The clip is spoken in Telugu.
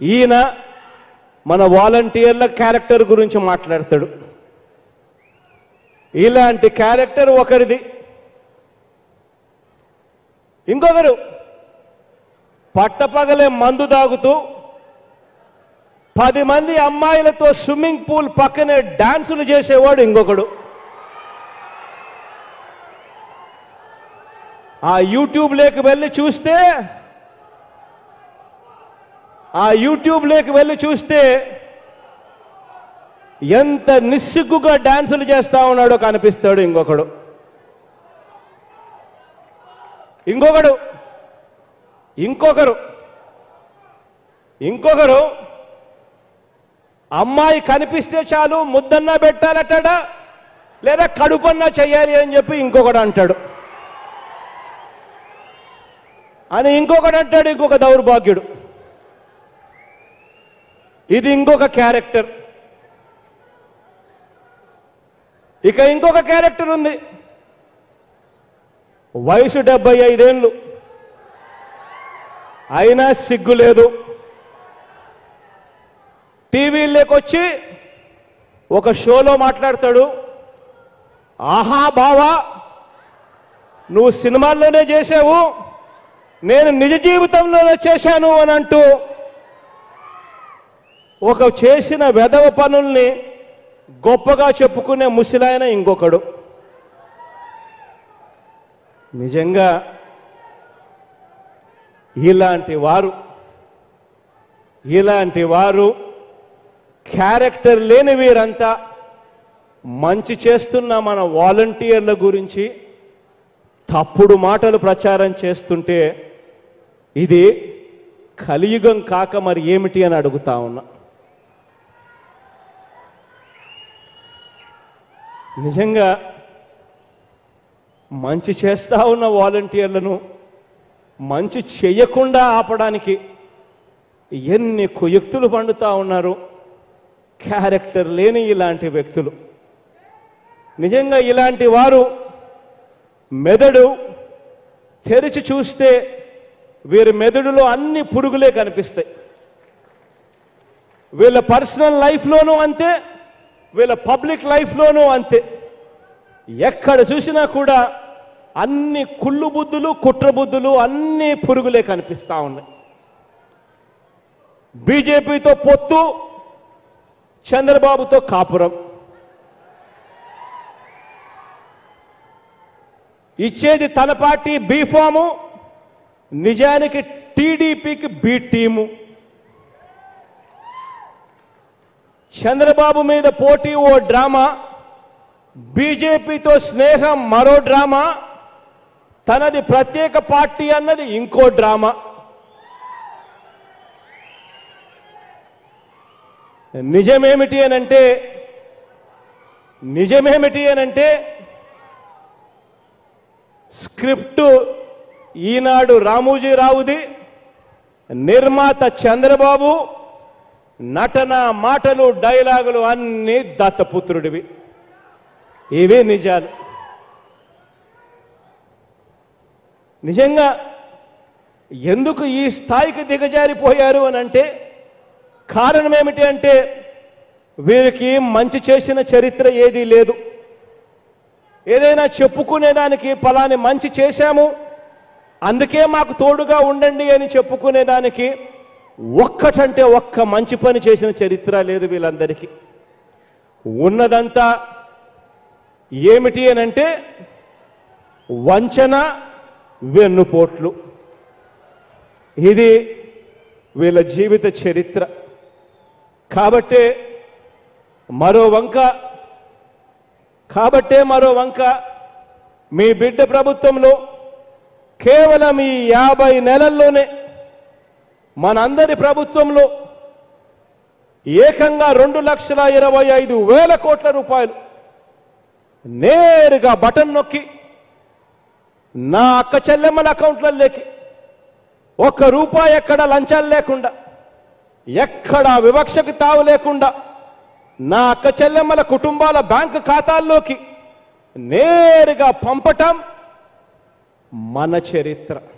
ఈయన మన వాలంటీర్ల క్యారెక్టర్ గురించి మాట్లాడతాడు ఇలాంటి క్యారెక్టర్ ఒకరిది ఇంకొకరు పట్టపగలే మందు తాగుతూ పది మంది అమ్మాయిలతో స్విమ్మింగ్ పూల్ పక్కనే డాన్సులు చేసేవాడు ఇంకొకడు ఆ యూట్యూబ్లోకి వెళ్ళి చూస్తే ఆ యూట్యూబ్లోకి వెళ్ళి చూస్తే ఎంత నిస్సిగ్గుగా డాన్సులు చేస్తా ఉన్నాడో కనిపిస్తాడు ఇంకొకడు ఇంకొకడు ఇంకొకరు ఇంకొకరు అమ్మాయి కనిపిస్తే చాలు ముద్దన్నా పెట్టాలటాడా లేదా కడుపన్నా చెయ్యాలి అని చెప్పి ఇంకొకడు అంటాడు అని ఇంకొకడు అంటాడు ఇంకొక దౌర్భాగ్యుడు ఇది ఇంకొక క్యారెక్టర్ ఇక ఇంకొక క్యారెక్టర్ ఉంది వయసు డెబ్బై ఐదేళ్ళు అయినా సిగ్గు లేదు టీవీలోకి వచ్చి ఒక షోలో మాట్లాడతాడు ఆహా బావా నువ్వు సినిమాల్లోనే చేసావు నేను నిజ జీవితంలోనే చేశాను అని అంటూ ఒక చేసిన వెధవ పనుల్ని గొప్పగా చెప్పుకునే ముసిలాయన ఇంకొకడు నిజంగా ఇలాంటి వారు ఇలాంటి వారు క్యారెక్టర్ లేని వీరంతా మంచి చేస్తున్న మన వాలంటీర్ల గురించి తప్పుడు మాటలు ప్రచారం చేస్తుంటే ఇది కలియుగం కాక మరి ఏమిటి అని అడుగుతా ఉన్నా నిజంగా మంచి చేస్తా ఉన్న వాలంటీర్లను మంచి చెయ్యకుండా ఆపడానికి ఎన్ని కుయుక్తులు పండుతా ఉన్నారు క్యారెక్టర్ లేని ఇలాంటి వ్యక్తులు నిజంగా ఇలాంటి వారు మెదడు తెరిచి చూస్తే వీరి మెదడులో అన్ని పురుగులే కనిపిస్తాయి వీళ్ళ పర్సనల్ లైఫ్లోనూ అంతే వీళ్ళ పబ్లిక్ లైఫ్లోనూ అంతే ఎక్కడ చూసినా కూడా అన్ని కుళ్ళు బుద్ధులు కుట్ర బుద్ధులు అన్ని పురుగులే కనిపిస్తా ఉన్నాయి బీజేపీతో పొత్తు చంద్రబాబుతో కాపురం ఇచ్చేది తన పార్టీ బీ ఫాము నిజానికి టీడీపీకి బి టీము చంద్రబాబు మీద పోటీ ఓ డ్రామా బీజేపీతో స్నేహం మరో డ్రామా తనది ప్రత్యేక పార్టీ అన్నది ఇంకో డ్రామా నిజమేమిటి అనంటే నిజమేమిటి అనంటే స్క్రిప్టు ఈనాడు రామోజీరావుది నిర్మాత చంద్రబాబు నటన మాటలు డైలాగులు అన్నీ దత్తపుత్రుడివి ఇవే నిజాలు నిజంగా ఎందుకు ఈ స్థాయికి దిగజారిపోయారు అని అంటే కారణం ఏమిటి అంటే వీరికి మంచి చేసిన చరిత్ర ఏదీ లేదు ఏదైనా చెప్పుకునేదానికి ఫలాని మంచి చేశాము అందుకే మాకు తోడుగా ఉండండి అని చెప్పుకునేదానికి ఒక్కటంటే ఒక్క మంచి పని చేసిన చరిత్ర లేదు వీళ్ళందరికీ ఉన్నదంతా ఏమిటి అనంటే వంచన వెన్నుపోట్లు ఇది వీళ్ళ జీవిత చరిత్ర కాబట్టే మరో వంక కాబట్టే మరో వంక మీ బిడ్డ ప్రభుత్వంలో కేవలం ఈ యాభై నెలల్లోనే మనందరి ప్రభుత్వంలో ఏకంగా రెండు లక్షల ఇరవై ఐదు వేల కోట్ల రూపాయలు నేరుగా బటన్ నొక్కి నా అక్క చెల్లెమ్మల అకౌంట్లలోకి ఒక్క రూపాయి ఎక్కడ లంచాలు లేకుండా ఎక్కడ వివక్షకు తావు లేకుండా నా అక్క చెల్లెమ్మల కుటుంబాల బ్యాంకు ఖాతాల్లోకి నేరుగా పంపటం మన చరిత్ర